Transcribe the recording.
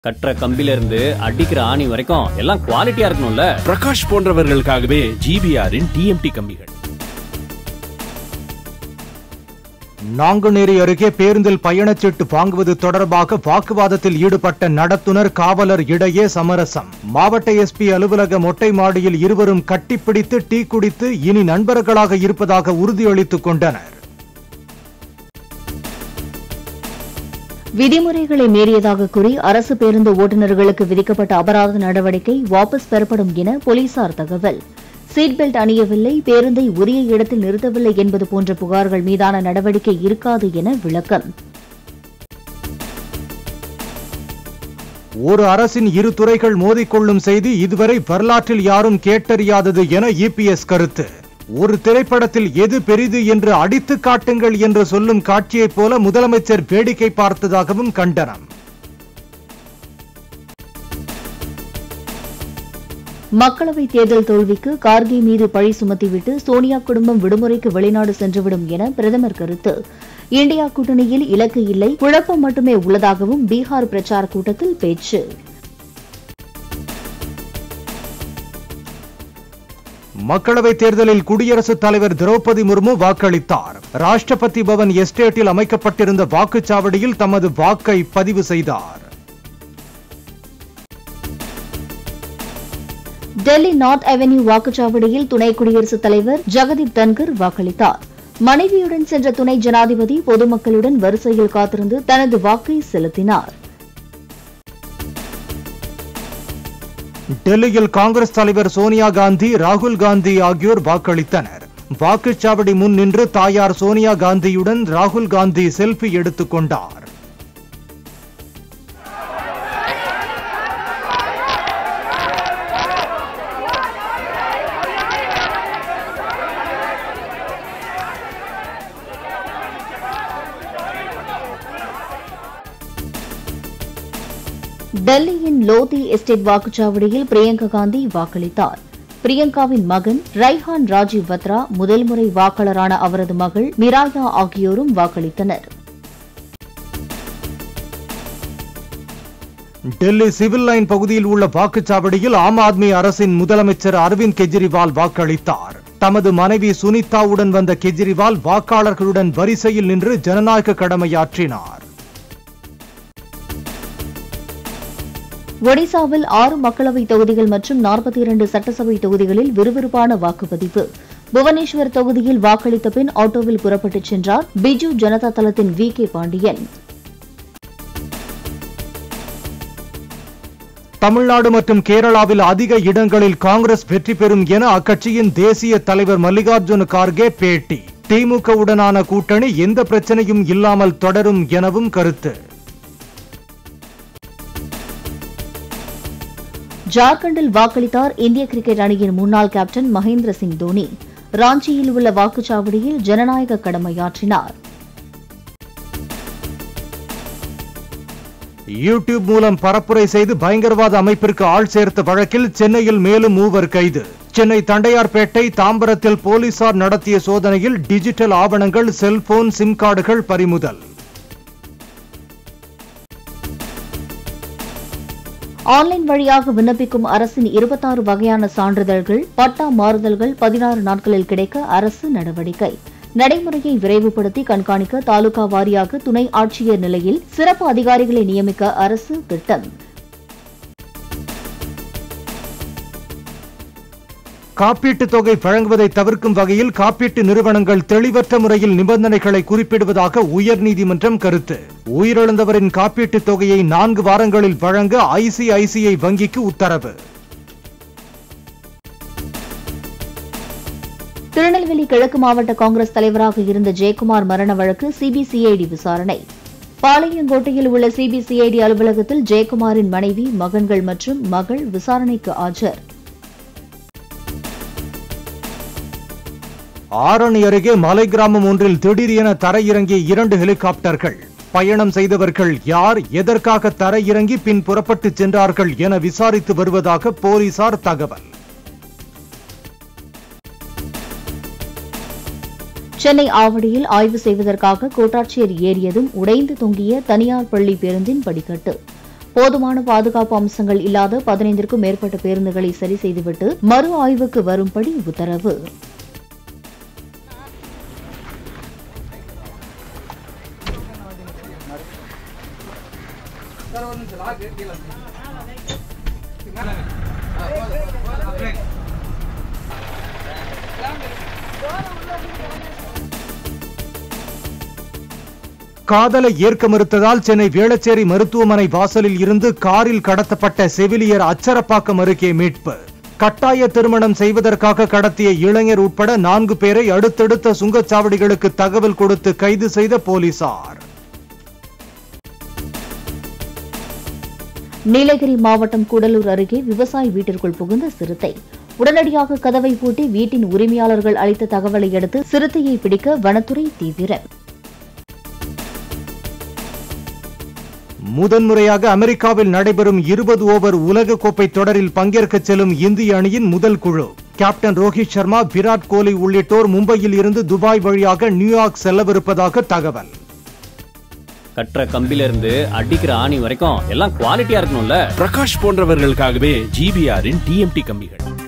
கட்டுற கம்பில இருந்து அடிக்கிற ஆணி வரைக்கும் எல்லாம் குவாலிட்டியா இருக்கணும்ல பிரகாஷ் போன்றவர்களுக்காகவே ஜிபிஆரின் டிஎம்டி கம்பிகள் நாங்குநேரி அருகே பேருந்தில் பயணச்சீட்டு வாங்குவது தொடர்பாக வாக்குவாதத்தில் ஈடுபட்ட நடத்துனர் காவலர் இடையே சமரசம் மாவட்ட எஸ்பி அலுவலக மொட்டை மாடியில் இருவரும் கட்டிப்பிடித்து டீ குடித்து இனி நண்பர்களாக இருப்பதாக உறுதியளித்துக் கொண்டனர் விதிமுறைகளை மீறியதாக கூறி அரசு பேருந்து ஓட்டுநர்களுக்கு விதிக்கப்பட்ட அபராத நடவடிக்கை வாபஸ் பெறப்படும் என போலீசார் தகவல் சீட் பெல்ட் அணியவில்லை பேருந்தை உரிய இடத்தில் நிறுத்தவில்லை என்பது போன்ற புகார்கள் மீதான நடவடிக்கை இருக்காது என விளக்கம் ஒரு அரசின் இரு துறைகள் மோதிக்கொள்ளும் செய்தி இதுவரை வரலாற்றில் யாரும் கேட்டறியாதது என இபிஎஸ் கருத்து ஒரு திரைப்படத்தில் எது பெரிது என்று அடித்து காட்டுங்கள் என்று சொல்லும் காட்சியைப் போல முதலமைச்சர் வேடிக்கை பார்த்ததாகவும் கண்டனம் மக்களவைத் தேர்தல் தோல்விக்கு கார்கே மீது பழி சுமத்திவிட்டு சோனியா குடும்பம் விடுமுறைக்கு வெளிநாடு சென்றுவிடும் என பிரதமர் கருத்து இந்தியா கூட்டணியில் இலக்கு இல்லை குழப்பம் மட்டுமே உள்ளதாகவும் பீகார் பிரச்சார கூட்டத்தில் பேச்சு மக்களவைத் தேர்தலில் குடியரசுத் தலைவர் திரௌபதி முர்மு வாக்களித்தார் ராஷ்டிரபதி பவன் எஸ்டேட்டில் அமைக்கப்பட்டிருந்த வாக்குச்சாவடியில் தமது வாக்கை பதிவு செய்தார் டெல்லி நார்த் அவென்யூ வாக்குச்சாவடியில் துணை குடியரசுத் தலைவர் ஜெகதீப் தன்கர் வாக்களித்தார் மனைவியுடன் சென்ற துணை ஜனாதிபதி பொதுமக்களுடன் வரிசையில் காத்திருந்து தனது வாக்கை செலுத்தினார் டெல்லியில் காங்கிரஸ் தலைவர் சோனியா காந்தி ராகுல் காந்தி ஆகியோர் வாக்களித்தனர் வாக்குச்சாவடி முன் நின்று தாயார் சோனியா காந்தியுடன் ராகுல் காந்தி செல்ஃபி எடுத்துக் கொண்டார் டெல்லியின் லோதி எஸ்டேட் வாக்குச்சாவடியில் பிரியங்கா காந்தி வாக்களித்தார் பிரியங்காவின் மகன் ரைஹான் ராஜீவ் வத்ரா முதல் முறை வாக்காளரான அவரது மகள் மிராயா ஆகியோரும் வாக்களித்தனர் டெல்லி சிவில் லைன் பகுதியில் உள்ள வாக்குச்சாவடியில் ஆம் ஆத்மி அரசின் முதலமைச்சர் அரவிந்த் கெஜ்ரிவால் வாக்களித்தார் தமது மனைவி சுனிதாவுடன் வந்த கெஜ்ரிவால் வாக்காளர்களுடன் வரிசையில் நின்று ஜனநாயக கடமையாற்றினார் ஒடிசாவில் ஆறு மக்களவைத் தொகுதிகள் மற்றும் நாற்பத்தி இரண்டு சட்டசபை தொகுதிகளில் விறுவிறுப்பான வாக்குப்பதிவு புவனேஸ்வர் தொகுதியில் வாக்களித்த பின் ஆட்டோவில் புறப்பட்டுச் சென்றார் பிஜு ஜனதா தளத்தின் வி கே பாண்டியன் தமிழ்நாடு மற்றும் கேரளாவில் அதிக இடங்களில் காங்கிரஸ் வெற்றி பெறும் என அக்கட்சியின் தேசிய தலைவர் மல்லிகார்ஜுன கார்கே பேட்டி திமுக உடனான கூட்டணி எந்த பிரச்சனையும் இல்லாமல் தொடரும் எனவும் கருத்து ஜார்க்கண்டில் வாக்களித்தார் இந்திய கிரிக்கெட் அணியின் முன்னாள் கேப்டன் மகேந்திர சிங் தோனி ராஞ்சியில் உள்ள வாக்குச்சாவடியில் ஜனநாயக கடமையாற்றினார் யூடியூப் மூலம் பரப்புரை செய்து பயங்கரவாத அமைப்பிற்கு ஆள் சேர்த்த வழக்கில் சென்னையில் மேலும் மூவர் கைது சென்னை தண்டையார்பேட்டை தாம்பரத்தில் போலீசார் நடத்திய சோதனையில் டிஜிட்டல் ஆவணங்கள் செல்போன் சிம் கார்டுகள் பறிமுதல் ஆன்லைன் வழியாக விண்ணப்பிக்கும் அரசின் இருபத்தாறு வகையான சான்றிதழ்கள் பட்டா மாறுதல்கள் பதினாறு நாட்களில் கிடைக்க அரசு நடவடிக்கை நடைமுறையை விரைவுபடுத்தி கண்காணிக்க தாலுகா வாரியாக துணை ஆட்சியர் நிலையில் சிறப்பு அதிகாரிகளை நியமிக்க அரசு திட்டம் காப்பீட்டுத் தொகை வழங்குவதை தவிர்க்கும் வகையில் காப்பீட்டு நிறுவனங்கள் தெளிவற்ற முறையில் நிபந்தனைகளை குறிப்பிடுவதாக உயர்நீதிமன்றம் கருத்து உயிரிழந்தவரின் காப்பீட்டுத் தொகையை நான்கு வாரங்களில் வழங்க ஐசிஐசிஐ வங்கிக்கு உத்தரவு திருநெல்வேலி கிழக்கு மாவட்ட காங்கிரஸ் தலைவராக இருந்த ஜெயக்குமார் மரண வழக்கு சிபிசிஐடி விசாரணை பாளையங்கோட்டையில் உள்ள சிபிசிஐடி அலுவலகத்தில் ஜெயக்குமாரின் மனைவி மகன்கள் மற்றும் மகள் விசாரணைக்கு ஆஜர் ஆரணி அருகே மலை கிராமம் ஒன்றில் திடீரென தரையிறங்கிய இரண்டு ஹெலிகாப்டர்கள் பயணம் செய்தவர்கள் யார் எதற்காக தரையிறங்கி பின் புறப்பட்டு சென்றார்கள் என விசாரித்து வருவதாக போலீசார் தகவல் சென்னை ஆவடியில் ஆய்வு செய்வதற்காக கோட்டாட்சியர் ஏறியதும் உடைந்து தொங்கிய தனியார் பள்ளி பேருந்தின் படிக்கட்டு போதுமான பாதுகாப்பு அம்சங்கள் இல்லாத பதினைந்திற்கும் மேற்பட்ட பேருந்துகளை சரி செய்துவிட்டு மறு ஆய்வுக்கு வரும்படி உத்தரவு காதலை ஏற்க மறுத்ததால் சென்னை வேளச்சேரி மருத்துவமனை வாசலில் இருந்து காரில் கடத்தப்பட்ட செவிலியர் அச்சரப்பாக்கம் அருகே மீட்பு கட்டாய திருமணம் செய்வதற்காக கடத்திய இளைஞர் உட்பட நான்கு பேரை அடுத்தடுத்த சுங்கச்சாவடிகளுக்கு தகவல் கொடுத்து கைது செய்த போலீசார் நீலகிரி மாவட்டம் கூடலூர் அருகே விவசாயி வீட்டிற்குள் புகுந்த சிறுத்தை உடனடியாக கதவை பூட்டி வீட்டின் உரிமையாளர்கள் அளித்த தகவலை அடுத்து சிறுத்தையை பிடிக்க வனத்துறை தீவிரம் முதன்முறையாக அமெரிக்காவில் நடைபெறும் இருபது ஓவர் உலக கோப்பை தொடரில் பங்கேற்க செல்லும் இந்திய அணியின் முதல் குழு கேப்டன் ரோஹித் சர்மா விராட் கோலி உள்ளிட்டோர் மும்பையில் இருந்து துபாய் வழியாக நியூயார்க் செல்லவிருப்பதாக தகவல் கட்டுற கம்பில இருந்து அடிக்கிற ஆணி வரைக்கும் எல்லாம் குவாலிட்டியா இருக்கணும்ல பிரகாஷ் போன்றவர்களுக்காகவே ஜிபிஆரின் டிஎம்டி கம்பிகள்